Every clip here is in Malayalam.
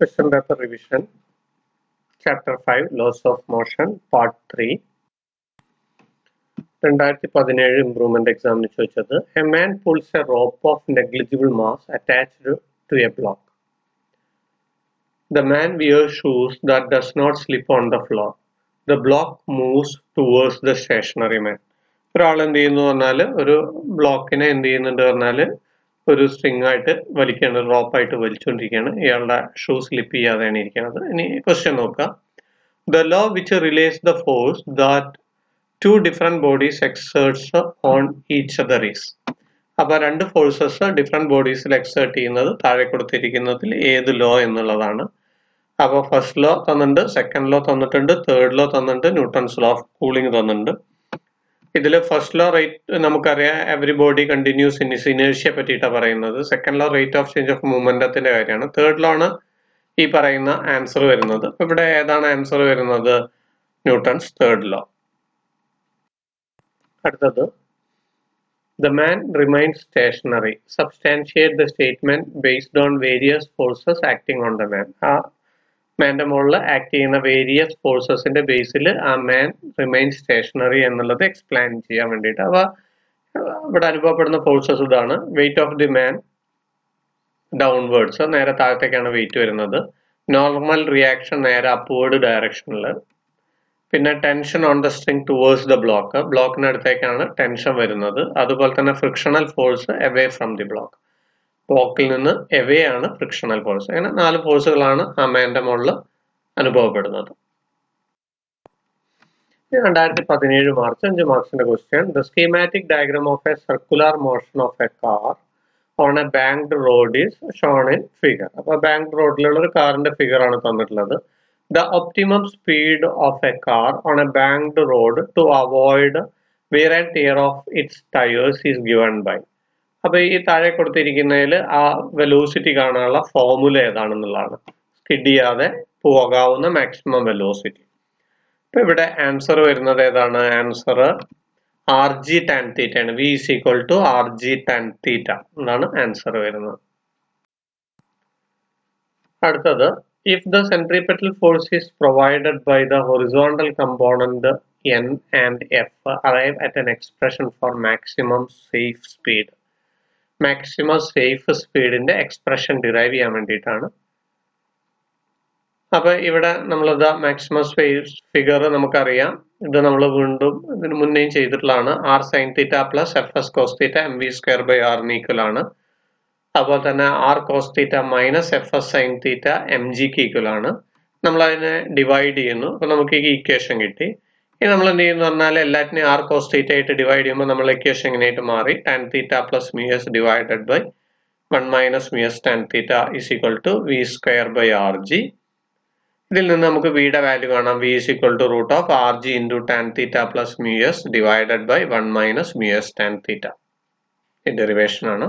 Question paper revision, chapter 5, Laws of Motion, part 3. രണ്ടായിരത്തി പതിനേഴ് ഇംപ്രൂവ്മെന്റ് എക്സാമിന് ചോദിച്ചത് a man pulls a rope of negligible mass attached to a block the man wear shoes that does not slip on the floor the block moves towards the stationary man ഒരാൾ എന്ത് ചെയ്യുന്നു പറഞ്ഞാൽ ഒരു ബ്ലോക്കിനെ എന്ത് ചെയ്യുന്നുണ്ട് പറഞ്ഞാൽ ഒരു സ്ട്രിങ് ആയിട്ട് വലിക്കുകയാണ് റോപ്പായിട്ട് വലിച്ചുകൊണ്ടിരിക്കുകയാണ് ഇയാളുടെ ഷൂ സ്ലിപ്പ് ചെയ്യാതെയാണ് ഇരിക്കുന്നത് ഇനി ക്വസ്റ്റ്യൻ നോക്കുക the law which relates the force that two different bodies exerts on each other is അപ്പൊ രണ്ട് ഫോഴ്സസ് ഡിഫറെന്റ് ബോഡീസിൽ എക്സേർട്ട് ചെയ്യുന്നത് താഴെ കൊടുത്തിരിക്കുന്നതിൽ ഏത് ലോ എന്നുള്ളതാണ് അപ്പോൾ ഫസ്റ്റ് ലോ തന്നിട്ടുണ്ട് സെക്കൻഡ് ലോ തന്നിട്ടുണ്ട് തേർഡ് ലോ തന്നിട്ടുണ്ട് ന്യൂട്ടൺസ് ലോ ഓഫ് കൂളിംഗ് തന്നിട്ടുണ്ട് ഇതിൽ ഫസ്റ്റ് ലോ റേറ്റ് നമുക്കറിയാം every body continues in inertia പറ്റിയിട്ടാണ് പറയുന്നത് second law rate of change of മൂവ്മെന്റത്തിന്റെ കാര്യമാണ് തേർഡ് ലോ ആണ് ഈ പറയുന്ന ആൻസർ വരുന്നത് അപ്പൊ ഇവിടെ ഏതാണ് ആൻസർ വരുന്നത് ന്യൂട്ടൺസ് തേർഡ് ലോ അടുത്തത് the man remains stationary substantiate the statement based on various forces acting on the man ആ മാൻ്റെ മുകളിൽ ആക്ട് ചെയ്യുന്ന വേരിയസ് ഫോഴ്സസിന്റെ ബേസിൽ ആ മാൻ റിമൈൻ സ്റ്റേഷനറി എന്നുള്ളത് എക്സ്പ്ലെയിൻ ചെയ്യാൻ വേണ്ടിയിട്ട് അവ ഇവിടെ അനുഭവപ്പെടുന്ന ഫോഴ്സസ് ഇതാണ് weight of the man downwards നേരെ താഴത്തേക്കാണ് വെയിറ്റ് വരുന്നത് നോർമൽ റിയാക്ഷൻ നേരെ അപ്വേർഡ് ഡയറക്ഷനിൽ പിന്നെ tension on the string towards the block ബ്ലോക്കിനടുത്തേക്കാണ് ടെൻഷൻ വരുന്നത് അതുപോലെ തന്നെ frictional force away from the block ബ്ലോക്കിൽ നിന്ന് എവേ ആണ് ഫ്രിക്ഷണൽ ഫോഴ്സ് അങ്ങനെ നാല് ഫോഴ്സുകളാണ് ആ മേന്റെ മുകളിൽ അനുഭവപ്പെടുന്നത് രണ്ടായിരത്തി പതിനേഴ് മാർച്ച് അഞ്ച് മാർക്സിന്റെ question the schematic diagram of a circular motion of a car on a banked road is shown in figure അപ്പൊ ബാങ്ക് റോഡിലുള്ള ഒരു കാറിന്റെ ഫിഗർ ആണ് തന്നിട്ടുള്ളത് the optimum speed of a car on a banked road to avoid wear and tear of its tyres is given by അപ്പൊ ഈ താഴെ കൊടുത്തിരിക്കുന്നതിൽ ആ വെലോസിറ്റി കാണാനുള്ള ഫോർമുല ഏതാണെന്നുള്ളതാണ് സ്കിഡ് ചെയ്യാതെ പോകാവുന്ന മാക്സിമം വെലോസിറ്റി ഇപ്പൊ ഇവിടെ ആൻസർ വരുന്നത് ഏതാണ് answer R G tan theta ആണ് V is equal to R G tan theta എന്നാണ് ആൻസർ വരുന്നത് അടുത്തത് if the centripetal force is provided by the horizontal component n and f arrive at an expression for maximum safe speed maximum safe സ്പീഡിന്റെ എക്സ്പ്രഷൻ ഡിറൈവ് ചെയ്യാൻ വേണ്ടിയിട്ടാണ് അപ്പൊ ഇവിടെ നമ്മളിത് മാക്സിമം സ്പേസ് ഫിഗർ നമുക്കറിയാം ഇത് നമ്മൾ വീണ്ടും ഇതിന് മുന്നേയും ചെയ്തിട്ടുള്ളതാണ് R sine theta plus F S cos theta M V square by R equal ആണ് അതുപോലെ തന്നെ R cos theta minus F S sine theta M ജിക്ക് ഈക്വൽ ആണ് നമ്മൾ അതിനെ ഡിവൈഡ് ചെയ്യുന്നു അപ്പൊ നമുക്ക് ഈ ഇക്വേഷൻ കിട്ടി ഇനി നമ്മൾ എന്ത് ചെയ്യുന്നു പറഞ്ഞാൽ എല്ലാറ്റിനെയും ആർ കോസ് തീറ്റ ആയിട്ട് ഡിവൈഡ് ചെയ്യുമ്പോൾ നമ്മൾ ഇക്വേഷൻ എങ്ങനെയായിട്ട് മാറി tan theta plus mu S divided by one minus mu S tan theta is equal to V square by R G ഇതിൽ നിന്ന് നമുക്ക് വിയുടെ വാല്യൂ കാണാം V is equal to root of R G into tan theta plus mu S divided by one minus mu S tan theta ഈ ഡെറിവേഷൻ ആണ്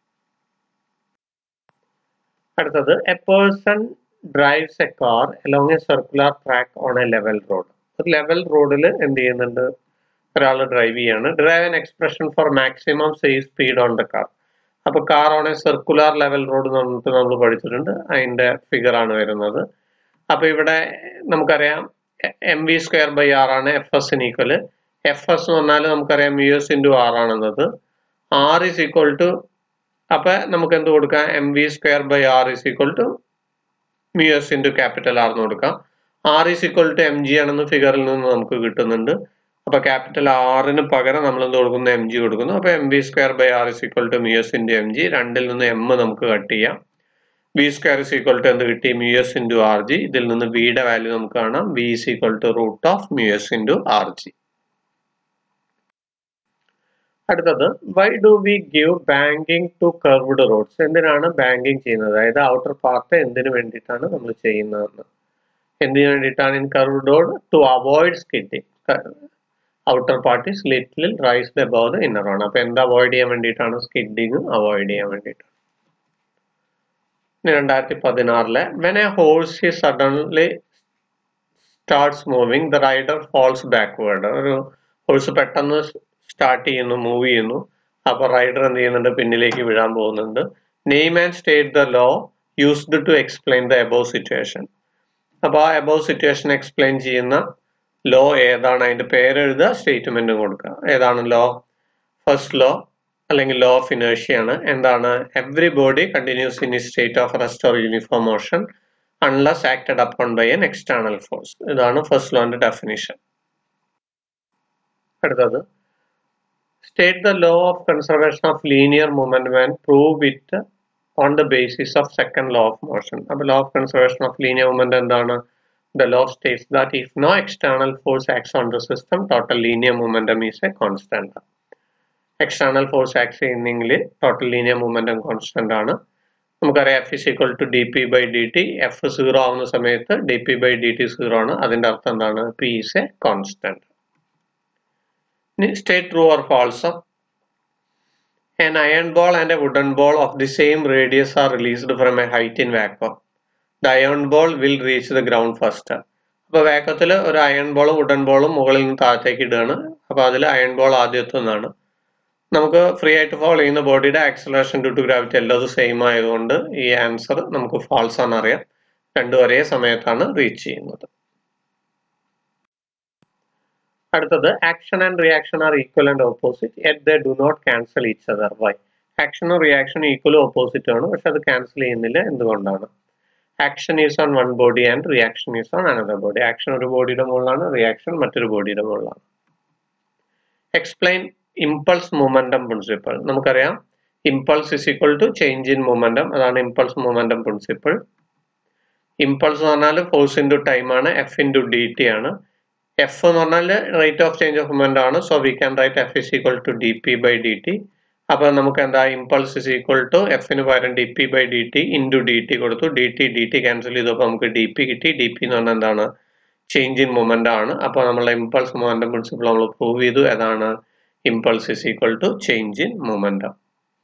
അടുത്തത് a person drives a car along a circular track on a level road ഒരു ലെവൽ റോഡിൽ എന്ത് ചെയ്യുന്നുണ്ട് ഒരാൾ ഡ്രൈവ് ചെയ്യാണ് drive an expression for maximum safe speed on the car അപ്പൊ car on a circular level road എന്ന് പറഞ്ഞിട്ട് നമ്മൾ പഠിച്ചിട്ടുണ്ട് അതിന്റെ ഫിഗർ ആണ് വരുന്നത് അപ്പൊ ഇവിടെ നമുക്കറിയാം M V square by R ആണ് F S equal F S എന്ന് പറഞ്ഞാൽ നമുക്കറിയാം യു എസ് ഇൻറ്റു ആർ ആണെന്നത് ആർ ഇസ് ഈക്വൽ ടു അപ്പൊ നമുക്ക് എന്ത് കൊടുക്കാം M V square by R is equal to mu S into capital R എന്ന് കൊടുക്കാം R is equal to M G ആണെന്ന് ഫിഗറിൽ നിന്ന് നമുക്ക് കിട്ടുന്നുണ്ട് അപ്പൊ ക്യാപിറ്റൽ ആറിന് പകരം നമ്മൾ എന്ത് കൊടുക്കുന്നു എം ജി കൊടുക്കുന്നു അപ്പൊ M V square by R is equal to mu S into M G രണ്ടിൽ നിന്ന് എം നമുക്ക് കട്ട് ചെയ്യാം V square is equal to എന്ത് കിട്ടി mu S into R G ഇതിൽ നിന്ന് വിയുടെ വാല്യൂ നമുക്ക് കാണാം V is equal to root of mu S into R G അടുത്തത് why do we give banking to curved roads എന്തിനാണ് ബാങ്കിങ് ചെയ്യുന്നത് അതായത് ഔട്ടർ പാർട്ട് എന്തിനു വേണ്ടിയിട്ടാണ് നമ്മൾ ചെയ്യുന്നതെന്ന് എന്തിനു വേണ്ടിയിട്ടാണ് in curved road to avoid skidding outer part is little raised above the inner ആണ് അപ്പൊ എന്ത് അവോയ്ഡ് ചെയ്യാൻ വേണ്ടിയിട്ടാണ് സ്കിഡിങ് അവോയ്ഡ് ചെയ്യാൻ വേണ്ടിയിട്ടാണ് രണ്ടായിരത്തി പതിനാറിലെ വെൻ എ ഹോഴ്സ് ഈ suddenly starts moving the rider falls backward ഒരു ഹോഴ്സ് പെട്ടെന്ന് സ്റ്റാർട്ട് ചെയ്യുന്നു മൂവ് ചെയ്യുന്നു അപ്പൊ റൈഡർ എന്ത് ചെയ്യുന്നുണ്ട് പിന്നിലേക്ക് വീഴാൻ പോകുന്നുണ്ട് name and state the law used to explain the above situation അപ്പോൾ ആ എബോവ് സിറ്റുവേഷൻ എക്സ്പ്ലെയിൻ ചെയ്യുന്ന ലോ ഏതാണ് അതിന്റെ പേര് എഴുതുക സ്റ്റേറ്റ്മെന്റും കൊടുക്കുക ഏതാണ് ലോ ഫസ്റ്റ് ലോ അല്ലെങ്കിൽ ലോ ഓഫ് ഇനേഴ്ഷ്യാണ് എന്താണ് എവ്രി ബോഡി കണ്ടിന്യൂസ് ഇൻ ഈ state of rest or uniform motion unless acted upon by an external force ഇതാണ് ഫസ്റ്റ് ലോന്റെ ഡെഫിനിഷൻ അടുത്തത് state the law of conservation of linear movement and prove it on the basis of second law of motion അപ്പോൾ law of conservation of linear movement എന്താണ് the law states that if no external force acts on the system, total linear momentum is a constant. External force act ചെയ്യുന്നെങ്കിൽ ടോട്ടൽ ലീനിയർ മൂവ്മെന്റം കോൺസ്റ്റന്റ് ആണ് നമുക്കറിയാം F is equal to D P by D T F zero ആവുന്ന സമയത്ത് D P by D T zero ആണ് അതിന്റെ അർത്ഥം എന്താണ് P is a constant stay true or false An iron ball and a wooden ball of the same radius are released from a height in vacuum. The iron ball will reach the ground first അപ്പോൾ വേക്കത്തിൽ ഒരു അയൺ ബോളും വുഡൻ ബോളും മുകളിൽ നിന്ന് താഴത്തേക്ക് ഇടുകയാണ് അപ്പോൾ അതിൽ അയൺ ബോൾ ആദ്യം എത്തുന്നതാണ് നമുക്ക് ഫ്രീ ആയിട്ട് ഫോളോ ചെയ്യുന്ന ബോഡിയുടെ ആക്സലറേഷൻ ഡ്യൂ ടു ഗ്രാവിറ്റി എല്ലാം സെയിം ആയതുകൊണ്ട് ഈ ആൻസർ നമുക്ക് ഫാൾസ് ആണെന്ന് അറിയാം രണ്ടും ഒരേ സമയത്താണ് റീച്ച് ചെയ്യുന്നത് അടുത്തത് action and reaction are equal and opposite yet they do not cancel each other why ആക്ഷനും റിയാക്ഷനും ഈക്വലും ഓപ്പോസിറ്റ് ആണ് പക്ഷെ അത് ക്യാൻസൽ ചെയ്യുന്നില്ല എന്തുകൊണ്ടാണ് action is on one body and reaction is on another body action ഒരു ബോഡിയുടെ മുകളിലാണ് റിയാക്ഷൻ മറ്റൊരു ബോഡിയുടെ മുകളിലാണ് എക്സ്പ്ലെയിൻ ഇമ്പൾസ് മൊമെന്റം പ്രിൻസിപ്പിൾ നമുക്കറിയാം impulse is equal to change in momentum അതാണ് ഇമ്പൾസ് മൊമെന്റം പ്രിൻസിപ്പിൾ ഇമ്പൾസ് എന്ന് പറഞ്ഞാൽ ഫോഴ്സ് ഇൻറ്റു ടൈം ആണ് എഫ് ഇൻറ്റു ഡി ടി ആണ് എഫ് എന്ന് പറഞ്ഞാൽ rate of change of moment ആണ് so we can write F is equal to D P by D T അപ്പൊ നമുക്ക് എന്താ ഇമ്പൾസ് ഇസ് ഈക്വൽ ടു എഫിന് പകരം D P by D T into D T കൊടുത്തു D T D T cancel ചെയ്തപ്പോൾ നമുക്ക് ഡി പി കിട്ടി ഡി പി എന്ന് പറഞ്ഞാൽ എന്താണ് ചേഞ്ച് ഇൻ മൊമെന്റ് ആണ് അപ്പോൾ നമ്മളെ ഇമ്പൾസ് മൊമെന്റം പ്രിൻസിപ്പിൾ നമ്മൾ പ്രൂവ് ചെയ്തു ഏതാണ് impulse is equal to change in momentum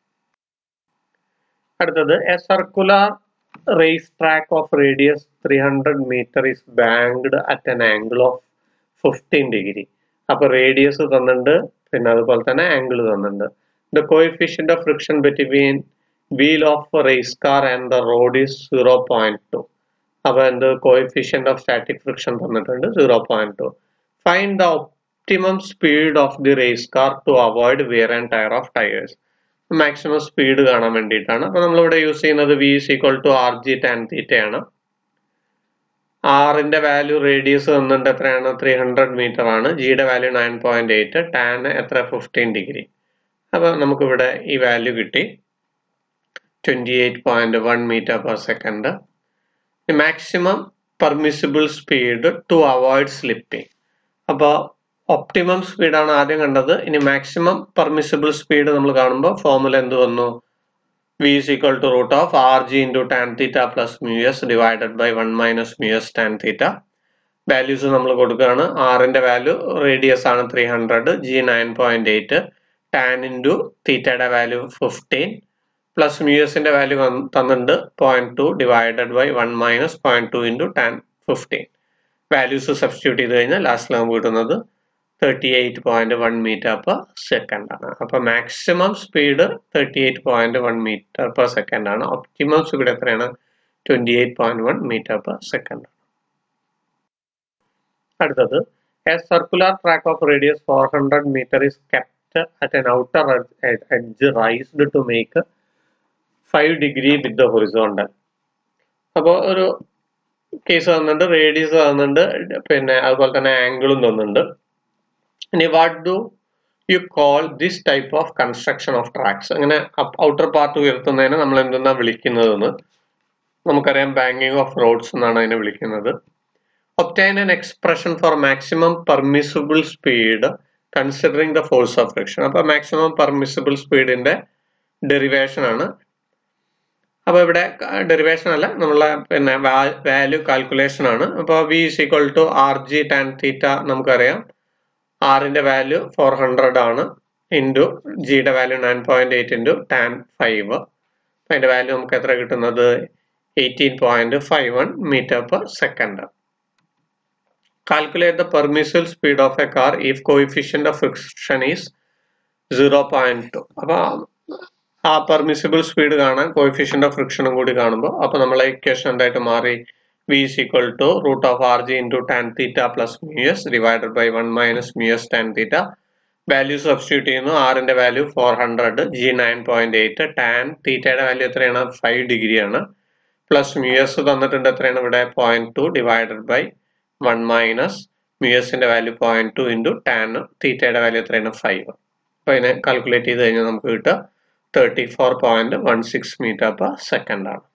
അടുത്തത് a circular race track of radius three hundred metre is banked at N angle of fifteen degree അപ്പൊ റേഡിയസ് തന്നിട്ടുണ്ട് പിന്നെ അതുപോലെ തന്നെ ആംഗിൾ തന്നിട്ടുണ്ട് the coefficient of friction between wheel of a race car and the road is 0.2 അപ്പോൾ എന്ത് കോയിഫിഷ്യന്റ് ഓഫ് സ്റ്റാറ്റിക് ഫ്രിക്ഷൻ തന്നിട്ടുണ്ട് zero point two find the optimum speed of the race car to avoid wear and tear of tyres maximum speed കാണാൻ വേണ്ടിയിട്ടാണ് അപ്പോൾ നമ്മളിവിടെ യൂസ് ചെയ്യുന്നത് V is equal to R G tan തീറ്റയാണ് ആറിന്റെ വാല്യൂ റേഡിയസ് തന്നിട്ട് എത്രയാണ് ത്രീ ഹൺഡ്രഡ് മീറ്റർ ആണ് ജിയുടെ value nine point eight tan എത്ര ഫിഫ്റ്റീൻ ഡിഗ്രി അപ്പോൾ നമുക്കിവിടെ ഈ വാല്യൂ കിട്ടി twenty eight point one metre per second maximum permissible speed to avoid slipping അപ്പോൾ ഒപ്റ്റിമം സ്പീഡാണ് ആദ്യം കണ്ടത് ഇനി മാക്സിമം പെർമിസിബിൾ സ്പീഡ് നമ്മൾ കാണുമ്പോൾ ഫോമുല എന്ത് വന്നു V is equal to root of R G into tan theta plus mu S divided by one minus mu S tan theta values നമ്മൾ കൊടുക്കുകയാണ് ആറിന്റെ വാല്യൂ റേഡിയസ് ആണ് three hundred G nine point eight tan into തീറ്റയുടെ വാല്യൂ ഫിഫ്റ്റീൻ പ്ലസ് മ്യൂ എസിന്റെ വാല്യൂ തന്നിട്ടുണ്ട് point two divided by one minus point two into tan fifteen values substitute ചെയ്ത് കഴിഞ്ഞാൽ ലാസ്റ്റിൽ നമുക്ക് കിട്ടുന്നത് thirty eight point one metre per second ആണ് അപ്പോൾ maximum speed thirty eight point one metre per second ആണ് ഒപ്റ്റിമം സ്പീഡ് എത്രയാണ് twenty eight point one metre per second അടുത്തത് a circular track of radius four hundred metre is kept at an outer edge raised to make five degree with the horizontal അപ്പോൾ ഒരു കേസ് തന്നിട്ടുണ്ട് റേഡിയസ് തന്നിട്ടുണ്ട് പിന്നെ അതുപോലെ തന്നെ ആംഗിളും തന്നിട്ടുണ്ട് ഇനി what do you call this type of construction of tracks അങ്ങനെ ഔട്ടർ പാർട്ട് ഉയർത്തുന്നതിനെ നമ്മൾ എന്തെന്നാ വിളിക്കുന്നതെന്ന് നമുക്കറിയാം ബാങ്കിങ് ഓഫ് റോഡ്സ് എന്നാണ് അതിനെ വിളിക്കുന്നത് obtain an expression for maximum permissible speed considering the force of friction അപ്പോൾ മാക്സിമം പെർമിസിബിൾ സ്പീഡിന്റെ ഡെറിവേഷൻ ആണ് അപ്പോൾ ഇവിടെ ഡെറിവേഷൻ അല്ല നമ്മളെ പിന്നെ വാല്യൂ കാൽക്കുലേഷൻ ആണ് അപ്പോൾ V is equal to R G tan theta നമുക്കറിയാം ആറിന്റെ വാല്യൂ ഫോർ ഹൺഡ്രഡ് ആണ് ഇൻറ്റു ജിയുടെ value nine point eight into tan five അതിന്റെ വാല്യൂ നമുക്ക് എത്ര കിട്ടുന്നത് eighteen point five one metre per second calculate the permissible speed of a car if coefficient of friction is zero point two അപ്പോൾ ആ പെർമിസിബിൾ സ്പീഡ് കാണാൻ കോയിഫിഷ്യൻ്റ് ഓഫ് ഫ്രിക്ഷനും കൂടി കാണുമ്പോൾ അപ്പോൾ നമ്മളെ ഇക്വേഷൻ എന്തായിട്ട് മാറി V is equal to root of r g into tan theta plus mu s divided by 1 minus mu s tan theta value substitute ചെയ്യുന്നു ആറിന്റെ value four hundred G nine point eight tan തീറ്റയുടെ വാല്യൂ എത്രയാണ് ഫൈവ് ഡിഗ്രി ആണ് പ്ലസ് മ്യു എസ് തന്നിട്ടുണ്ട് എത്രയാണ് ഇവിടെ point two divided by one minus mu എസിന്റെ value point two into tan തീറ്റയുടെ വാല്യൂ എത്രയാണ് ഫൈവ് അപ്പോൾ ഇതിനെ കാൽക്കുലേറ്റ് ചെയ്ത് കഴിഞ്ഞാൽ നമുക്ക് കിട്ടുക thirty four point one six metre per second ആണ്